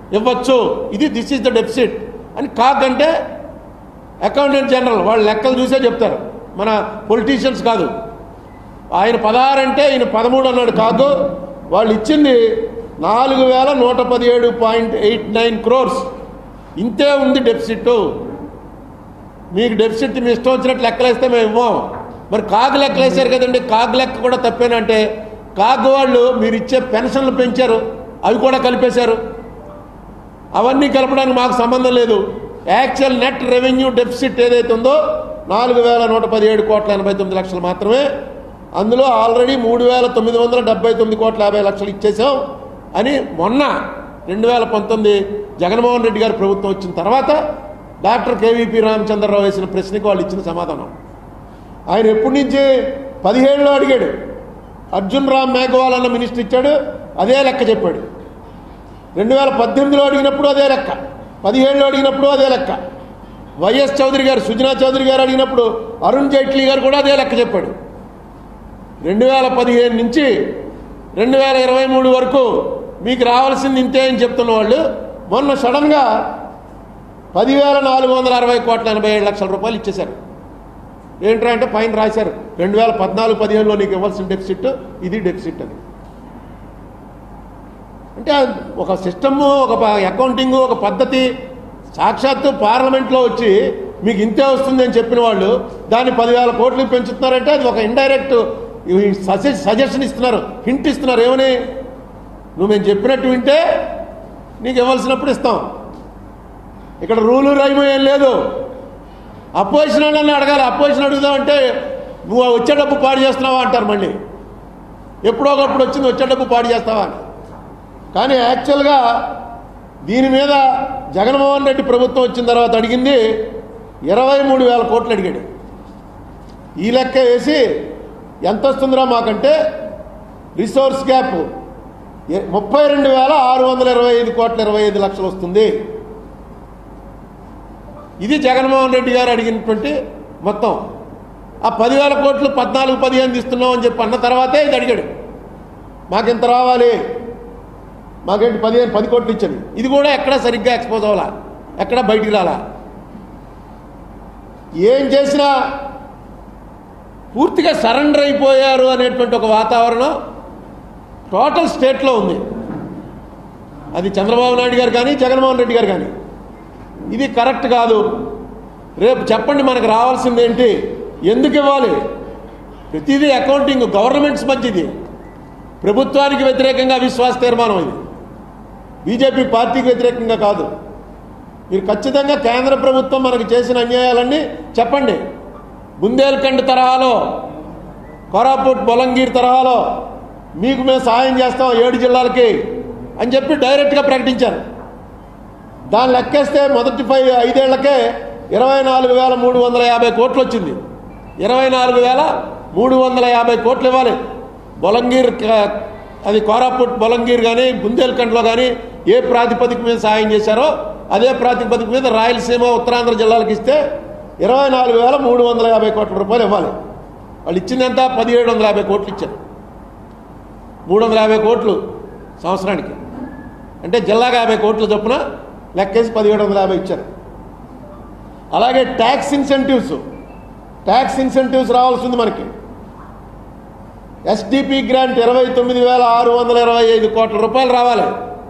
ఇవ్వచ్చు ఇది this is the deficit అని కాక్ అంటే అకౌంటెంట్ జనరల్ వాళ్ళు లెక్కలు చూసే చెప్తారు మన పొలిటీషియన్స్ కాదు ఆయన పదహారు అంటే ఈయన పదమూడు అన్నాడు కాదు వాళ్ళు ఇచ్చింది నాలుగు వేల నూట పదిహేడు పాయింట్ ఎయిట్ నైన్ క్రోర్స్ ఇంతే ఉంది డెఫిసిట్ మీకు డెఫిసిట్ మీ ఇష్టం వచ్చినట్టు లెక్కలేస్తే మేము ఇవ్వం మరి కాగు లెక్కలేసారు కదండి కాగు లెక్క కూడా తప్పేనంటే కాగు వాళ్ళు మీరు ఇచ్చే పెన్షన్లు పెంచారు అవి కూడా కలిపేశారు అవన్నీ కలపడానికి మాకు సంబంధం లేదు యాక్చువల్ నెట్ రెవెన్యూ డెఫిసిట్ ఏదైతే ఉందో నాలుగు వేల నూట పదిహేడు కోట్ల ఎనభై తొమ్మిది లక్షలు మాత్రమే అందులో ఆల్రెడీ మూడు వేల తొమ్మిది వందల డెబ్బై తొమ్మిది కోట్ల యాభై లక్షలు ఇచ్చేసాం అని మొన్న రెండు వేల పంతొమ్మిది జగన్మోహన్ రెడ్డి గారి ప్రభుత్వం వచ్చిన తర్వాత డాక్టర్ కేవీపీ రామచంద్రరావు వేసిన ప్రశ్నకి వాళ్ళు ఇచ్చిన సమాధానం ఆయన ఎప్పటి నుంచి పదిహేడులో అడిగాడు అర్జున్ రామ్ మేఘవాల్ అన్న మినిస్టర్ ఇచ్చాడు అదే లెక్క చెప్పాడు రెండు వేల పద్దెనిమిదిలో అడిగినప్పుడు అదే లెక్క పదిహేడులో అడిగినప్పుడు అదే లెక్క వైఎస్ చౌదరి గారు సుజనా చౌదరి గారు అడిగినప్పుడు అరుణ్ జైట్లీ గారు కూడా అదే లెక్క చెప్పాడు రెండు వేల పదిహేను నుంచి రెండు వేల ఇరవై మూడు వరకు మీకు రావాల్సింది ఇంతే అని చెప్తున్న వాళ్ళు మొన్న సడన్గా పదివేల నాలుగు వందల అరవై కోట్ల ఎనభై ఏడు లక్షల రూపాయలు ఇచ్చేశారు ఏంట్రా అంటే పైన రాశారు రెండు వేల పద్నాలుగు పదిహేనులో నీకు ఇవ్వాల్సిన డెఫిసిట్ ఇది డెఫిసిట్ అని అంటే ఒక సిస్టము ఒక అకౌంటింగ్ ఒక పద్ధతి సాక్షాత్తు పార్లమెంట్లో వచ్చి మీకు ఇంతే వస్తుంది అని చెప్పిన వాళ్ళు దాన్ని పదివేల కోట్లు పెంచుతున్నారంటే అది ఒక ఇండైరెక్ట్ సజెషన్ ఇస్తున్నారు హింట్ ఇస్తున్నారు ఏమని నువ్వు మేము చెప్పినట్టు వింటే నీకు ఇవ్వాల్సినప్పుడు ఇస్తాం ఇక్కడ రూలు రైము ఏం లేదు అపోజిషన్ వాళ్ళని అడగాలి అపోజిషన్ అడుగుదామంటే నువ్వు వచ్చే డబ్బు పాడు చేస్తున్నావా అంటారు మళ్ళీ ఎప్పుడో ఒకప్పుడు వచ్చింది వచ్చే డబ్బు పాడు చేస్తావా అని కానీ యాక్చువల్గా దీని మీద జగన్మోహన్ రెడ్డి ప్రభుత్వం వచ్చిన తర్వాత అడిగింది ఇరవై మూడు వేల కోట్లు అడిగాడు ఈ లెక్క వేసి ఎంత వస్తుందిరా మాకంటే రిసోర్స్ గ్యాప్ ఎ- ముప్పై రెండు వేల ఆరు వందల ఇరవై ఐదు కోట్ల ఇరవై ఐదు లక్షలు వస్తుంది ఇది జగన్మోహన్ రెడ్డి గారు అడిగినటువంటి మొత్తం ఆ పదివేల కోట్లు పద్నాలుగు పదిహేను ఇస్తున్నాం అని చెప్పి అన్న తర్వాతే ఇది అడిగాడు మాకింత రావాలి మాకేంటి పదిహేను పది కోట్లు ఇచ్చారు ఇది కూడా ఎక్కడ సరిగ్గా ఎక్స్పోజ్ అవ్వాలా ఎక్కడ బయటికి రాలా ఏం చేసినా పూర్తిగా సరెండర్ అయిపోయారు అనేటువంటి ఒక వాతావరణం టోటల్ స్టేట్లో ఉంది అది చంద్రబాబు నాయుడు గారు కానీ జగన్మోహన్ రెడ్డి గారు కానీ ఇది కరెక్ట్ కాదు రేపు చెప్పండి మనకు రావాల్సింది ఏంటి ఎందుకు ఇవ్వాలి ప్రతిదీ అకౌంటింగ్ గవర్నమెంట్స్ మధ్యది ప్రభుత్వానికి వ్యతిరేకంగా విశ్వాస తీర్మానం ఇది బీజేపీ పార్టీకి వ్యతిరేకంగా కాదు మీరు ఖచ్చితంగా కేంద్ర ప్రభుత్వం మనకు చేసిన అన్యాయాలన్నీ చెప్పండి బుందేల్ఖండ్ తరహాలో కోరాపుట్ బొలంగీర్ తరహాలో మీకు మేము సహాయం చేస్తాం ఏడు జిల్లాలకి అని చెప్పి డైరెక్ట్గా ప్రకటించారు దాన్ని లెక్కేస్తే మొదటి ఫైవ్ ఐదేళ్లకే ఇరవై నాలుగు వేల మూడు వందల యాభై కోట్లు వచ్చింది ఇరవై నాలుగు వేల మూడు వందల యాభై కోట్లు ఇవ్వాలి బొలంగీర్ క- అది కోరాపుట్ బొలంగీర్ కానీ బుందేల్ఖండ్లో కానీ ఏ ప్రాతిపదిక మీద సాయం చేశారో అదే ప్రాతిపదిక మీద రాయలసీమ ఉత్తరాంధ్ర జిల్లాలకు ఇస్తే ఇరవై నాలుగు వేల మూడు వందల యాభై కోట్ల రూపాయలు ఇవ్వాలి వాళ్ళు ఇచ్చింది ఎంత పదిహేడు వందల యాభై కోట్లు ఇచ్చారు మూడు వందల యాభై కోట్లు సంవత్సరానికి అంటే జిల్లాకు యాభై కోట్ల చొప్పున లెక్కేసి పదిహేడు వందల యాభై ఇచ్చారు అలాగే ట్యాక్స్ ఇన్సెంటివ్స్ ట్యాక్స్ ఇన్సెంటివ్స్ రావాల్సింది మనకి ఎస్డిపి గ్రాంట్ ఇరవై తొమ్మిది వేల ఆరు వందల ఇరవై ఐదు కోట్ల రూపాయలు రావాలి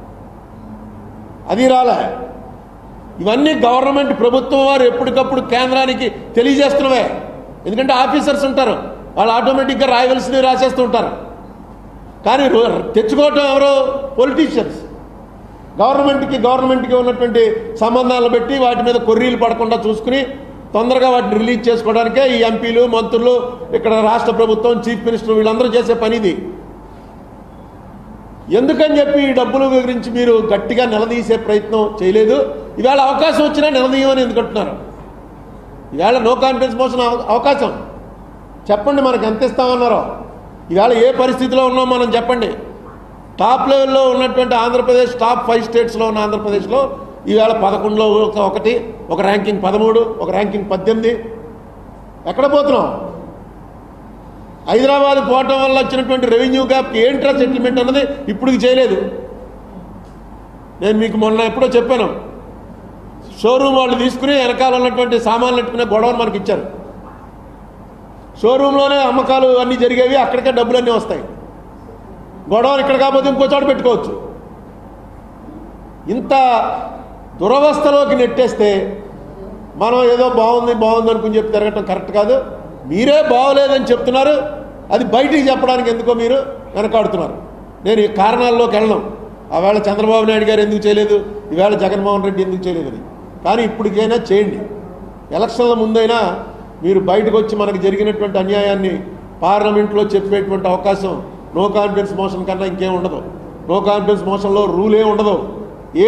అది రాలే ఇవన్నీ గవర్నమెంట్ ప్రభుత్వం వారు ఎప్పటికప్పుడు కేంద్రానికి తెలియజేస్తున్నవే ఎందుకంటే ఆఫీసర్స్ ఉంటారు వాళ్ళు ఆటోమేటిక్గా రాయవలసినవి రాసేస్తూ ఉంటారు కానీ రో- తెచ్చుకోవటం ఎవరు పొలిటీషియన్స్ గవర్నమెంట్కి గవర్నమెంట్కి ఉన్నటువంటి సంబంధాలను బట్టి వాటి మీద కొర్రీలు పడకుండా చూసుకుని తొందరగా వాటిని రిలీజ్ చేసుకోవడానికే ఈ ఎంపీలు మంత్రులు ఇక్కడ రాష్ట్ర ప్రభుత్వం చీఫ్ మినిస్టర్ వీళ్ళందరూ చేసే పని ఇది ఎందుకని చెప్పి ఈ డబ్బుల గురించి మీరు గట్టిగా నిలదీసే ప్రయత్నం చేయలేదు ఈవేళ అవకాశం వచ్చినా నిలదీయమని ఎందుకు అంటున్నారు ఈవేళ నో కాన్ఫిడెన్స్ మోషన్ అవ- అవకాశం చెప్పండి మనకు ఎంత ఇస్తామన్నారో ఈవేళ ఏ పరిస్థితిలో ఉన్నాం మనం చెప్పండి టాప్ లెవెల్లో ఉన్నటువంటి ఆంధ్రప్రదేశ్ టాప్ ఫైవ్ స్టేట్స్లో ఉన్న ఆంధ్రప్రదేశ్లో ఈవేళ పదకొండులో ఒక ఒకటి ఒక ర్యాంకింగ్ పదమూడు ఒక ర్యాంకింగ్ పద్దెనిమిది ఎక్కడ పోతున్నాం హైదరాబాద్ పోవటం వల్ల వచ్చినటువంటి రెవెన్యూ గ్యాప్కి ఏంట్రా సెటిల్మెంట్ అన్నది ఇప్పుడు చేయలేదు నేను మీకు మొన్న ఎప్పుడో చెప్పాను షోరూమ్ వాళ్ళు తీసుకుని వెనకాల ఉన్నటువంటి సామాన్లు పెట్టుకునే గొడవను మనకి ఇచ్చారు షోరూంలోనే అమ్మకాలు అన్నీ జరిగేవి అక్కడికే డబ్బులు అన్నీ వస్తాయి గొడవలు ఇక్కడ కాకపోతే ఇంకో చోట పెట్టుకోవచ్చు ఇంత దురవస్థలోకి నెట్టేస్తే మనం ఏదో బాగుంది బాగుంది అనుకుని చెప్పి తిరగటం కరెక్ట్ కాదు మీరే బాగోలేదని చెప్తున్నారు అది బయటికి చెప్పడానికి ఎందుకో మీరు వెనకాడుతున్నారు నేను ఈ కారణాల్లోకి వెళ్ళను ఆవేళ చంద్రబాబు నాయుడు గారు ఎందుకు చేయలేదు ఈవేళ జగన్మోహన్ రెడ్డి ఎందుకు చేయలేదని కానీ ఇప్పటికైనా చేయండి ఎలక్షన్ల ముందైనా మీరు బయటకు వచ్చి మనకు జరిగినటువంటి అన్యాయాన్ని పార్లమెంట్లో చెప్పేటువంటి అవకాశం నో కాన్ఫిడెన్స్ మోషన్ కన్నా ఇంకేం ఉండదు నో కాన్ఫిడెన్స్ మోషన్లో రూలే ఉండదు